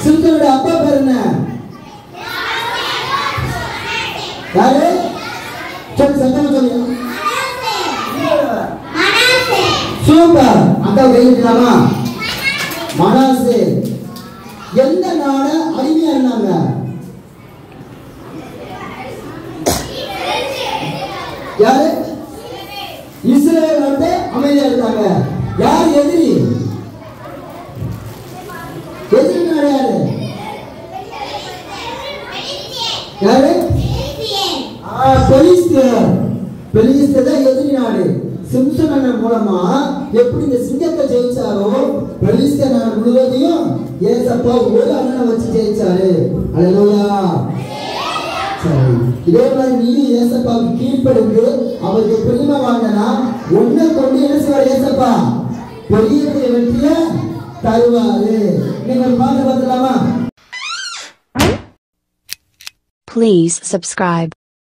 சிம்சனோட அப்பா பேர் என்ன யாரு சொல்லு சத்தமா சொல்லு சூப்பர் அக்கா கையிலாமா மனாசே எந்த நாட அடிமையா இருந்தாங்க யாரு இஸ்ரேல் வந்து அமைதியா இருந்தாங்க யார் எதிரி எதிரி நாடு யாரு யாரு ஆ, பெலிஸ்தியர் பெலிஸ்தியர் தான் எதிரி நாடு சிம்சன் அண்ணன் மூலமா எப்படி இந்த சிங்கத்தை ஜெயிச்சாரோ பெலிஸ்தியர் நாடு முழுவதையும் ஏசப்பா ஒரு அண்ணனை வச்சு ஜெயிச்சாரு அல்லேலூயா சரி இதே மாதிரி நீ ஏசப்பாவுக்கு கீழ்ப்படிந்து அவருக்கு பிரியமா வாங்கினா உன்னை கொண்டு என்ன செய்வார் ஏசப்பா பெரிய பெரிய வெற்றிய தருவாரு நீங்க ஒரு பாட்டு பார்த்துலாமா Please subscribe.